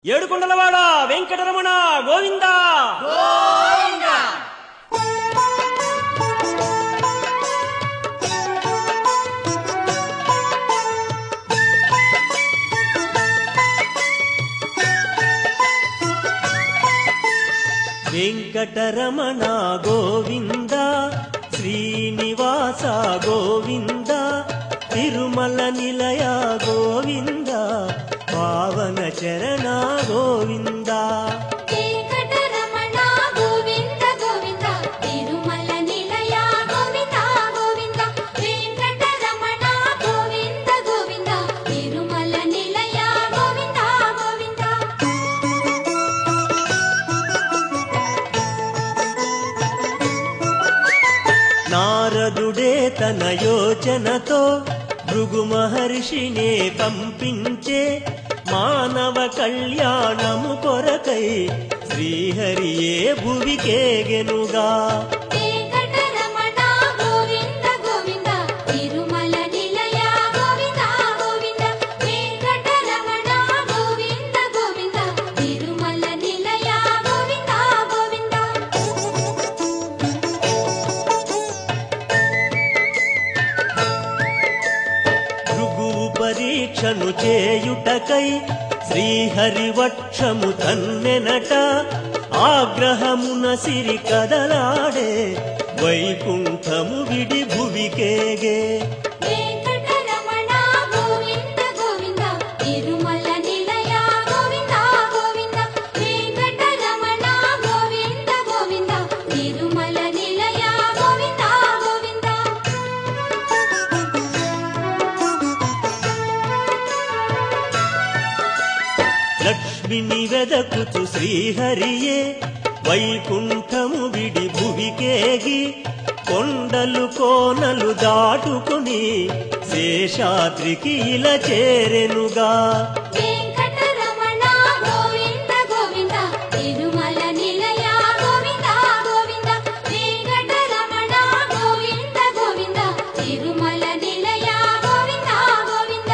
ఏడుకొండలవాడ వెంకటరమణ గోవింద వెంకటరమణ గోవింద శ్రీనివాస గోవింద తిరుమల నిలయ గోవింద పావన చరణ గోవింద వెంకటరమణ గోవింద గోవింద తిరుమల నిలయ గోవింద గోవింద వెంకటరమణ గోవింద గోవింద తిరుమల నిలయ గోవింద గోవింద నారదుడే తన యోచనతో భృగు మహర్షినే పంపించే మానవ కళ్యాణము కొరకై శ్రీహరియే భువికేగెనుగా వెంకటరమణ గోవింద గోవింద తిరుమల నిలయ గోవింద గోవింద వెంకటరమణ గోవింద గోవింద తిరుమల నిలయ గోవింద గోవింద భృగువు పరీక్షను చేయుటకై శ్రీహరి వక్షము తన్నెనట ఆగ్రహమున సిరి కదలాడే వైకుంఠము విడి భువికేగే వెంకటరమణ గోవింద గోవింద తిరుమల నిలయ గోవింద గోవింద వెంకటరమణ గోవింద గోవింద తిరుమల నిలయ గోవింద గోవింద లక్ష్మిని వెదకుతు శ్రీహరియే వైకుంఠము విడి భువికేగి కొండలు కోనలు దాటుకుని శేషాద్రికి ఇలా చేరెనుగా వెంకటరమణ గోవింద గోవింద తిరుమల నిలయ గోవింద గోవింద వెంకటరమణ గోవింద గోవింద తిరుమల నిలయ గోవింద గోవింద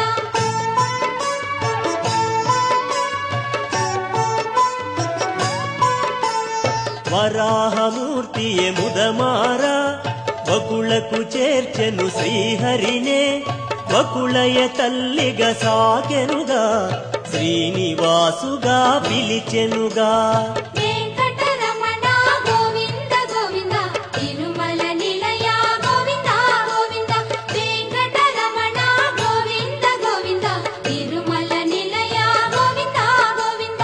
వరాహమూర్తియే ముదమార వకులకు చేర్చెను శ్రీహరినే వకుళయ తల్లిగా సాకెనుగా శ్రీనివాసుగా పిలిచెనుగా వెంకటరమణ గోవింద గోవింద తిరుమల నిలయ గోవింద గోవింద వెంకటరమణ గోవింద గోవింద తిరుమల నిలయ గోవింద గోవింద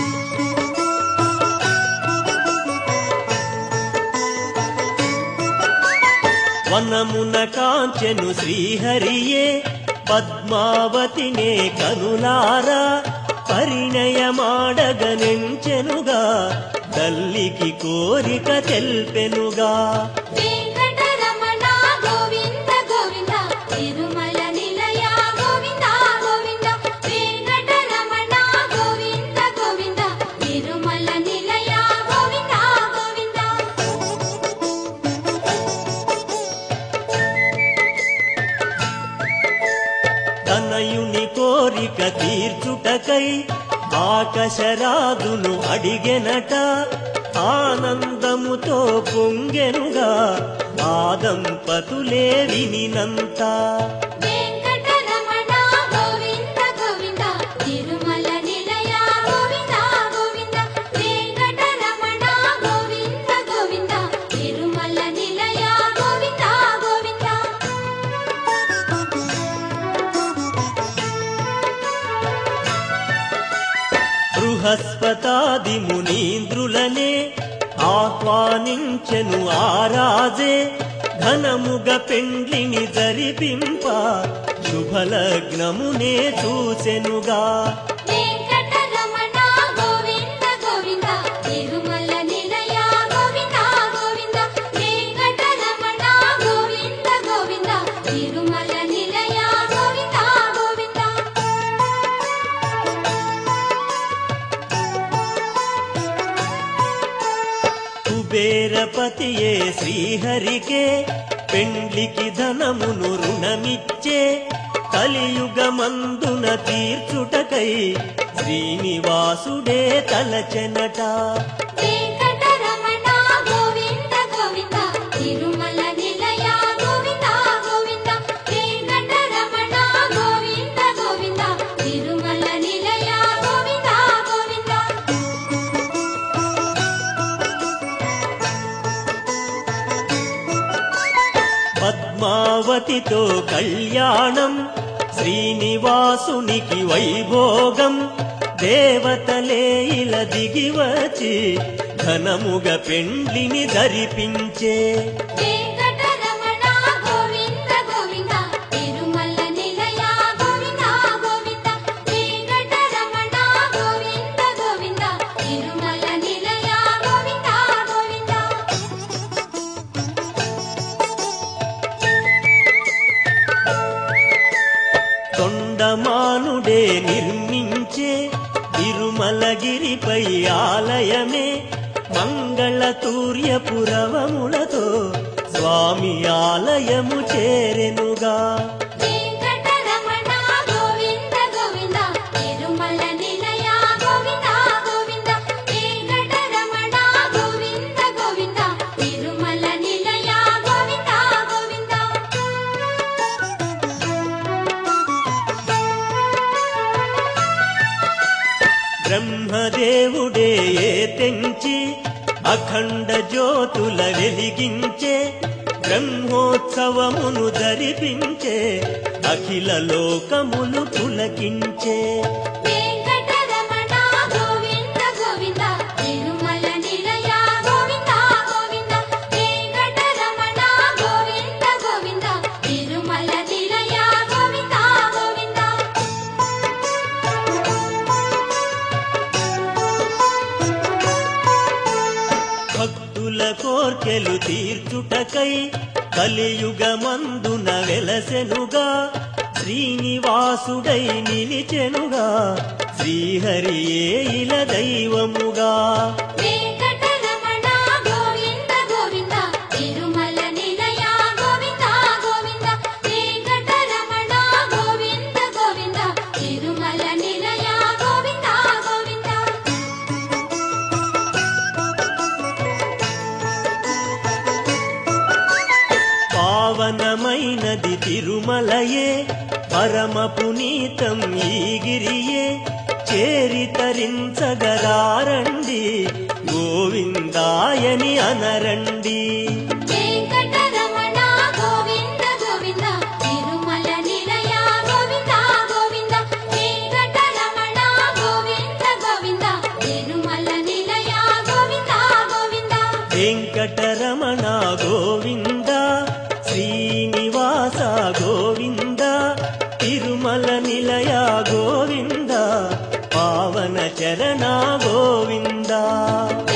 వనమున కాంచెను శ్రీహరియే పద్మావతినే కనులారా పరిణయమాడగనెంచెనుగా తల్లికి కోరిక తెల్పెనుగా వెంకటరమణ గోవింద గోవింద తిరుమల నిలయ గోవింద గోవింద వెంకటరమణ గోవింద గోవింద తిరుమల నిలయ గోవింద గోవింద తనయుని కోరిక తీర్చుటకై ఆకశరాదును అడిగెనట ఆనందముతో పొంగెనుగా ఆ దంపతులే వినినంత వెంకటరమణ గోవింద గోవింద తిరుమల నిలయ గోవింద గోవింద వెంకటరమణ గోవింద గోవింద తిరుమల నిలయ గోవింద గోవింద బృహస్పతాది మునీంద్రులనే ఆహ్వానించెను ఆరాజే ఘనముగ పెండ్లిని జరిపింప శుభలగ్నమునే చూసెనుగా వెంకటరమణ గోవింద గోవింద తిరుమల నిలయ గోవింద గోవింద వెంకటరమణ గోవింద గోవింద తిరుమల నిలయ గోవింద గోవింద కుబేరపతియే శ్రీహరికే పెండ్లికి ధనమును రుణమిచ్చే కలియుగమందున తీర్చుటకై శ్రీనివాసుడే తలచెనట వెంకటరమణ గోవింద గోవింద తిరుమల నిలయ గోవింద గోవింద వెంకటరమణ గోవింద గోవింద తిరుమల నిలయ గోవింద గోవింద పద్మావతితో కళ్యాణం శ్రీనివాసునికి వైభోగం దేవతలే ఇలా దిగివచి ఘనముగ పెండ్లిని ధరిపించే వెంకటరమణ గోవింద గోవింద తిరుమల నిలయ గోవింద గోవింద వెంకటరమణ గోవింద గోవింద తిరుమల నిలయ గోవింద గోవింద తొండమానుడే నిర్మించే తిరుమలగిరిపై ఆలయమే మంగళతూర్యపురవములతో స్వామి ఆలయము చేరెనుగా వెంకటరమణ గోవింద గోవింద తిరుమల నిలయ గోవింద గోవింద వెంకటరమణ గోవింద గోవింద తిరుమల నిలయ గోవింద గోవింద బ్రహ్మదేవుడే ఏ తెంచి అఖండ జ్యోతుల వెలిగించే బ్రహ్మోత్సవమును ధరిపించే అఖిల లోకములు పులకించే వెంకటరమణ గోవింద గోవింద తిరుమల నిలయ గోవింద గోవింద వెంకటరమణ గోవింద గోవింద తిరుమల నిలయ గోవింద గోవింద భక్తుల కోర్కెలు తీర్చుటకై కలియుగమందున వెలసెనుగా శ్రీనివాసుడై నిలిచెనుగా శ్రీహరి ఇల దైవముగా వెంకటరమణ గోవింద గోవింద తిరుమల నిలయ గోవింద గోవింద వెంకటరమణ గోవింద గోవింద తిరుమల నిలయ గోవింద గోవింద పావనమైనది తిరుమలయే పరమ పునీతం ఈ గిరియే చేరితరించగరారండి గోవిందాయని అనరండి వెంకటరమణ గోవింద గోవింద తిరుమల నిలయ గోవింద గోవింద వెంకటరమణ గోవింద గోవింద తిరుమల నిలయ గోవింద గోవింద వెంకటరమణ గోవింద శ్రీనివాస గోవింద తిరుమల నిలయ గోవింద పావన చరణ గోవింద